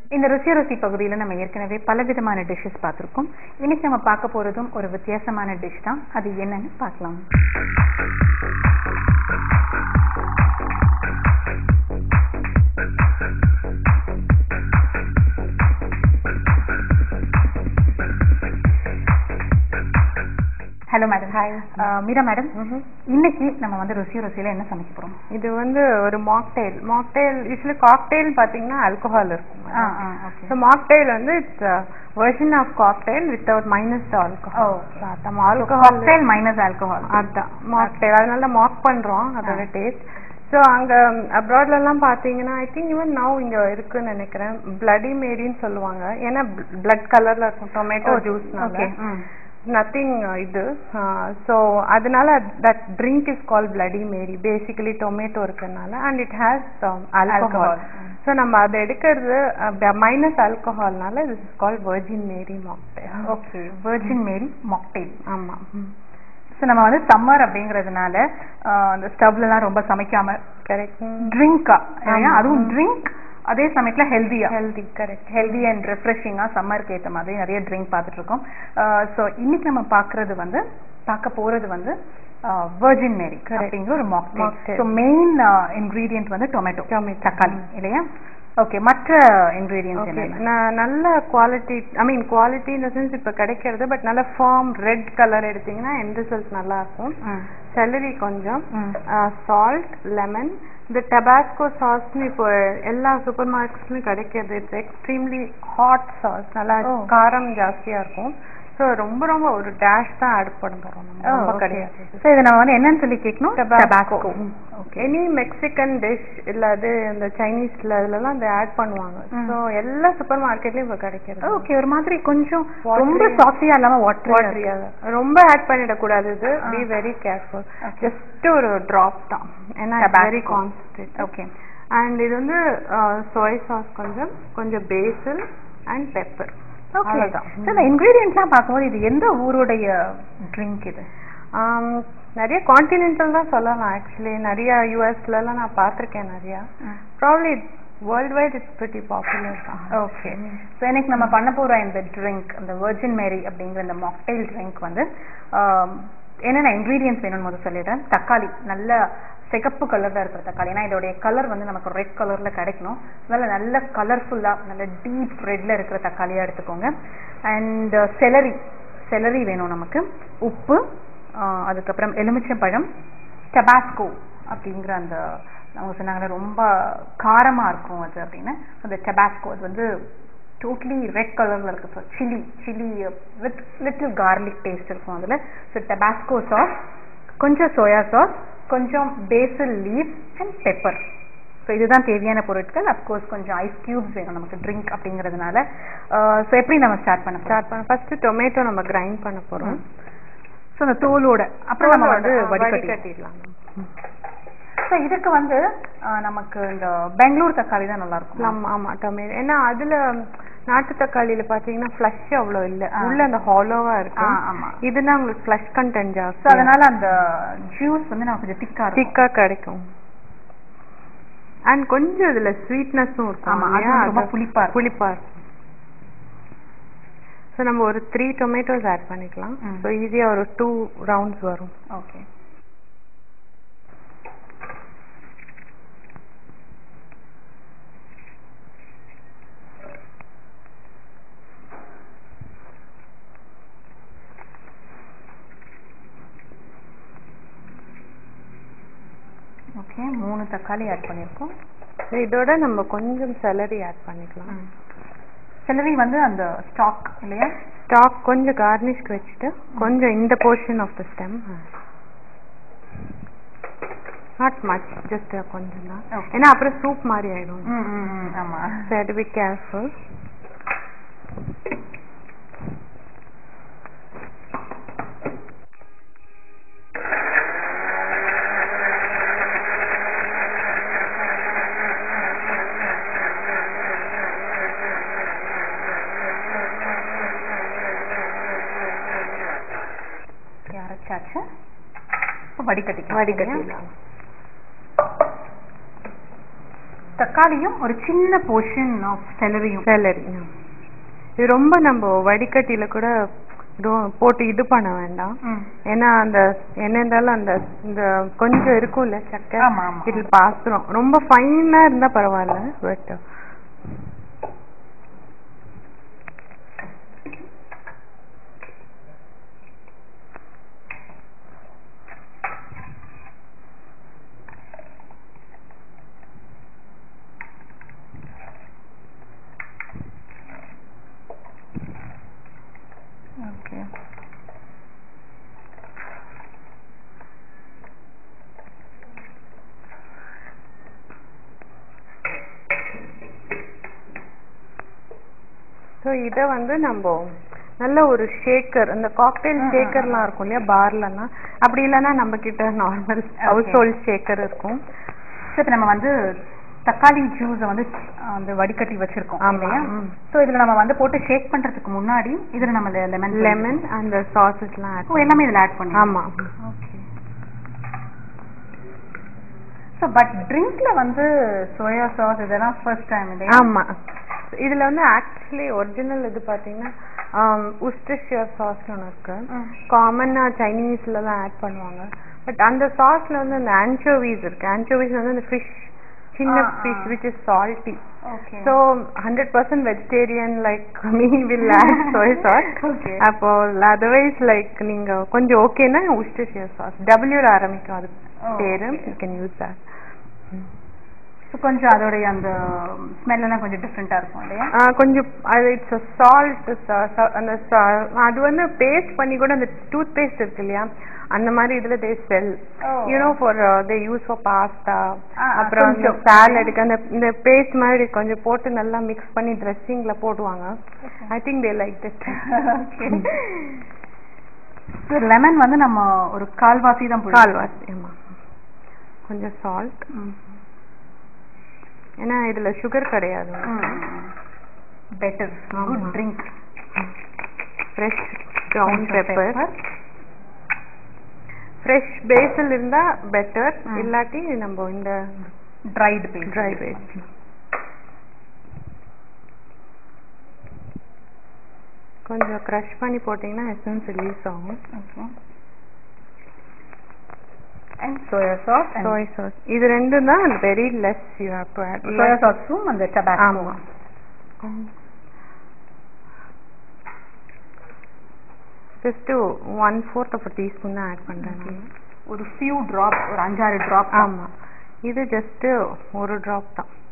இந்த ருசி ருசி பகுதியில் நம்ம ஏற்கனவே பலவிதமான டிஷ்ஷஸ் பார்த்துருக்கோம் இன்னைக்கு நம்ம பார்க்க போறதும் ஒரு வித்தியாசமான டிஷ் தான் அது என்னன்னு பார்க்கலாம் hello madam Hi. Meera madam இன்னைக்கு நம்ம வந்து ருசி ருசியில என்ன சமைக்க போறோம் இது வந்து ஒரு மாக்டெயில் மாக்டெயில் யூஸ்வலி காக்டெயில் பார்த்தீங்கன்னா ஆல்கஹால் இருக்கும் ஆ ஆ ஓகே ஸோ மாக்டெயில் வந்து it's version of cocktail without minus ஓ ஆல்கஹால் நம்ம ஆல்கஹால் காக்டெயில் மைனஸ் ஆல்கஹால் அதான் மாக்டெயில் அதனால மாக் பண்றோம் அதோட டேஸ்ட் ஸோ அங்க அப்ராட்ல எல்லாம் பாத்தீங்கன்னா ஐ திங்க் ஈவன் நவ் இங்க இருக்குன்னு நினைக்கிறேன் பிளடி மேரின்னு சொல்லுவாங்க ஏன்னா பிளட் கலர்ல இருக்கும் டொமேட்டோ ஜூஸ்னால ஓகே ம் நத்திங் இது ஸோ அதனால that drink is call bloody Mary basically tomato இருக்கறனால and it has alcohol so நம்ம அதை எடுக்கிறது மைனஸ் ஆல்கஹால்னால this is call virgin Mary mocktail okay virgin Mary mocktail ஆமா ஸோ நம்ம வந்து சம்மர் அப்படிங்கிறதுனால ஆஹ், அந்த ஸ்டவ்லலாம் ரொம்ப சமைக்காம கரெக்ட் ட்ரிங்கா ஆமா. அதுவும் ட்ரிங்க் அதே சமயத்துல ஹெல்தியா ஹெல்தி கரெக்ட் ஹெல்தி அண்ட் ரெஃப்ரெஷிங்காக சம்மருக்கு ஏற்ற மாதிரி நிறைய ட்ரிங்க் பார்த்துட்டு இருக்கோம் ஸோ இன்னைக்கு நம்ம பார்க்கறது வந்து பார்க்க போறது வந்து வெர்ஜின் மேரி அப்படிங்கிற ஒரு mocktail Mocktail. So main ingredient வந்து டொமேட்டோ Tomato. தக்காளி இல்லையா ஓகே மற்ற இன்க்ரீடியன்ஸ் ஓகே என்ன நான் நல்ல குவாலிட்டி ஐ மீன் குவாலிட்டி இந்த சென்ஸ் இப்போ கிடைக்கிறது பட் நல்ல ஃபார்ம் ரெட் கலர் எடுத்தீங்கன்னா எந்த ரிசல்ட் நல்லா இருக்கும் ம் செலரி கொஞ்சம் ம் சால்ட் லெமன் இந்த டபாஸ்கோ சாஸ்னு இப்போ எல்லா சூப்பர் மார்க்கெட்ஸ்லையும் கிடைக்கிறது இட்ஸ் எக்ஸ்ட்ரீம்லி ஹாட் சாஸ் நல்லா ஓ. காரம் ஜாஸ்தியா இருக்கும் ஸோ ரொம்ப ரொம்ப ஒரு டேஷ் தான் ஆட் பண்ண போறோம் நம்ம ரொம்ப கிடையாது ஸோ இதை நம்ம வந்து என்னன்னு சொல்லி கேட்கணும் Tabasco. Okay any Mexican dish இல்ல அது இந்த சைனீஸ்ல இதுலலாம் அதை ஆட் பண்ணுவாங்க ம். ஸோ எல்லா சூப்பர் மார்க்கெட்லயும் இப்போ கிடைக்கிறது ஓகே ஒரு மாதிரி கொஞ்சம் Watery. ரொம்ப சாஃப்டியா இல்லாம வாட்டரியா வாட்டரியாக ரொம்ப ஆட் பண்ணிடக்கூடாது இது ஆ. Be very careful Okay. Just ஒரு ட்ராப் தான் ஏன்னா Tabasco. Very concentrate okay and இது வந்து சோய் சாஸ் கொஞ்சம் கொஞ்சம் பேசில் அண்ட் பெப்பர் ஓகே அவ்வளவுதான். ஸோ இந்த இன்க்ரீடியன்ட்லாம் பார்க்கும்போது இது எந்த ஊருடைய ட்ரிங்க் இது நிறைய கான்டினென்டல் தான் சொல்லலாம் ஆக்சுவலி நிறைய யூஎஸ்லலாம் நான் பார்த்துருக்கேன் நிறையா probably world wide it's pretty popular தான் ஓகே ஸோ இன்னைக்கு நம்ம பண்ண போற இந்த ட்ரிங்க் இந்த வெர்ஜின் மேரி அப்படிங்கிற இந்த மாக்டெயில் ட்ரிங்க் வந்து ஆம், என்னென்ன இன்க்ரீடியன்ஸ் வேணும்னு முதல்ல சொல்லிடுறேன் தக்காளி நல்ல சிகப்பு கலர்ல இருக்கிற தக்காளி ஏன்னா இதோடைய கலர் வந்து நமக்கு ரெட் கலர்ல கிடைக்கணும் அதனால நல்ல கலர்ஃபுல்லா நல்ல டீப் ரெட்ல இருக்கிற தக்காளியா எடுத்துக்கோங்க அண்ட் செலரி செலரி வேணும் நமக்கு உப்பு ஆஹ், அதுக்கப்புறம் எலுமிச்சம்பழம் டபாஸ்கோ அப்படிங்கிற அந்த அவங்க சொன்னாங்களே ரொம்ப காரமா இருக்கும் அது அப்படின்னு அந்த டபாஸ்கோ அது வந்து டோட்டலி ரெட் கலர்ல இருக்கு so chilli chilli with little garlic taste இருக்கும் அதுல ஸோ டபாஸ்கோ சாஸ் கொஞ்சம் சோயா சாஸ் கொஞ்சம் basil leaf and pepper so இதுதான் தேவையான பொருட்கள் அப்கோர்ஸ் கொஞ்சம் ஐஸ் கியூப்ஸ் வேணும் நமக்கு ட்ரிங்க் அப்படிங்கிறதுனால ஸோ எப்படி நம்ம ஸ்டார்ட் பண்ண ஸ்டார்ட் பண்ண ஃபர்ஸ்ட் டொமேட்டோ நம்ம கிரைண்ட் பண்ண போறோம் ஸோ அந்த தோலோட அப்புறம் நம்ம வந்து ஆ, வடிகட்டி வடிகட்டிடலாம் ஸோ இதுக்கு வந்து ஆஹ், நமக்கு இந்த பெங்களூர் தக்காளி தான் நல்லா இருக்கும் ஆமா ஆமா டொமேட்டோ ஏன்னா அதுல நாட்டு தக்காளியில பாத்தீங்கன்னா ஃப்ளஷ் அவ்வளோ இல்ல ஆ. உள்ள அந்த ஹாலோவா இருக்கு ஆ, ஆமா. இதுனா உங்களுக்கு ஃப்ளஷ் கண்டென்ட் ஸோ ஜாஸ்தி அதனால அந்த ஜூஸ் வந்து நமக்கு கொஞ்சம் திக்கா இருக்கும் திக்கா கிடைக்கும் அண்ட் கொஞ்சம் இதுல ஸ்வீட்னஸும் இருக்கும் ஆமா, அது இல்லையா? வந்து ரொம்ப அது புளிப்பா இருக்கும். புளிப்பா இருக்கும் ஸோ நம்ம ஒரு த்ரீ டொமேட்டோஸ் ஆட் பண்ணிக்கலாம் ம். ஸோ ஈஸியா ஒரு டூ ரவுண்ட்ஸ் வரும் ஓகே ஓகே மூணு தக்காளி ஆட் பண்ணியிருக்கோம் So இதோட நம்ம கொஞ்சம் செலரி ஆட் பண்ணிக்கலாம் செலரி வந்து அந்த ஸ்டாக் இல்லையா ஸ்டாக் கொஞ்சம் கார்னிஷ்க்கு வச்சுட்டு கொஞ்சம் இந்த portion of the stem not much just கொஞ்சம் தான் Okay. ஏன்னா அப்புறம் சூப் மாதிரி ஆயிடும் ம் ம் ம் ஆமா சரி பி கேர்ஃபுல் Okay, அரைச்சாச்சு இப்போ வடிகட்டிக்கலாம் வடிகட்டிடலாம் தக்காளியும் ஒரு சின்ன போர்ஷன் ஆஃப் செலரியும் சேலரி இது ரொம்ப நம்ம வடிகட்டியில கூட ரொ- போட்டு இது பண்ண வேண்டாம் ஏன்னா அந்த என்ன இருந்தாலும் அந்த இந்த கொஞ்சம் இருக்கும்ல சக்கை ஆமா, ஆமா. இதில் பாசுறோம் ரொம்ப ஃபைனா இருந்தா பரவாயில்ல பட் ஓகே ஸோ இதை வந்து நம்ம நல்ல ஒரு ஷேக்கர் இந்த காக்டெயில் ம், ம், ஷேக்கர்லாம் இருக்கும் இல்லையா பார்லலாம் அப்படி இல்லைன்னா நம்ம கிட்ட நார்மல் ஹவுஸ் ஹோல்ட் ஷேக்கர் இருக்கும் ஸோ இப்போ நம்ம வந்து தக்காளி ஜூஸை வந்து அந்த வடிகட்டி வச்சிருக்கோம் ஆமா, இல்லையா ம். ஸோ இதுல நம்ம வந்து போட்டு ஷேக் பண்றதுக்கு முன்னாடி இதுல நம்ம லெமன் லெமன் அந்த சாசஸ்லாம் ஆட் ஓ எல்லாமே இதுல ஆட் பண்ணி ஆமா ஓகே ஸோ பட் ட்ரிங்க்ல வந்து சோயா சாஸ் இதெல்லாம் ஃபர்ஸ்ட் டைம் இல்லையா ஆமா இதுல வந்து ஆக்சுவலி ஒரிஜினல் இது பாத்தீங்கன்னா உஸ்டர்ஷியர் சாஸ் ஒன்று இருக்கு ம். காமனா சைனீஸ்ல தான் ஆட் பண்ணுவாங்க பட் அந்த சாஸ்ல வந்து அந்த ஆன்சோவிஸ் இருக்கு ஆன்சோவிஸ் வந்து அந்த ஃபிஷ் சின்ன ஆ, ஆ. Fish which is salty okay so hundred percent vegetarian like me will add soy sauce Okay. அப்போ அதர்வைஸ் லைக் நீங்க கொஞ்சம் ஓகேனா உஸ்டர்ஷியர் சாஸ் டபிள்யூல ஆரம்பிக்கும் அது Oh, பேரு okay. You can use that so கொஞ்சம் அதோடைய அந்த ஸ்மெல் எல்லாம் கொஞ்சம் டிஃப்ரெண்டா இருக்கும் இல்லையா ஆ, கொஞ்சம் அது இட்ஸ் சால்ட் அந்த sa- அது வந்து பேஸ்ட் பண்ணி கூட அந்த டூத் பேஸ்ட் இருக்கு இல்லையா அந்த மாதிரி இதுல they sell Oh. You know for they use for pasta ஆ, அப்புறம் இந்த கொஞ்சம். சாலடுக்கு அந்த இந்த பேஸ்ட் மாதிரி கொஞ்சம் போட்டு நல்லா மிக்ஸ் பண்ணி ட்ரெஸ்ஸிங்ல போடுவாங்க I think they like it okay lemon வந்து நம்ம ஒரு கால்வாசி தான் புழியணும். கால்வாசி ஆமா கொஞ்சம் சால்ட் ம். ஏன்னா இதுல சுகர் கிடையாது பெட்டர் குட் ஆமா. Drink fresh brown pepper fresh basil இருந்தா பெட்டர் ம். இல்லாட்டி நம்ம இந்த ட்ரைடு பேஸ்ட் ட்ரை பேஸ்ட் கொஞ்சம் க்ரஷ் பண்ணி போட்டீங்கன்னா எசன்ஸ் ரிலீஸ் ஆகும் okay and soya sauce and soy sauce இது ரெண்டும் தான் very less you have to add soya சாஸும் அந்த டபாக்கோ ஆமா just one fourth of teaspoon தான் ஆட் பண்றேன் நான். ஒரு ஃபியூ டிராப் ஒரு அஞ்சாறு டிராப் ஆமா இது ஜஸ்ட் ஒரு ட்ராப் தான்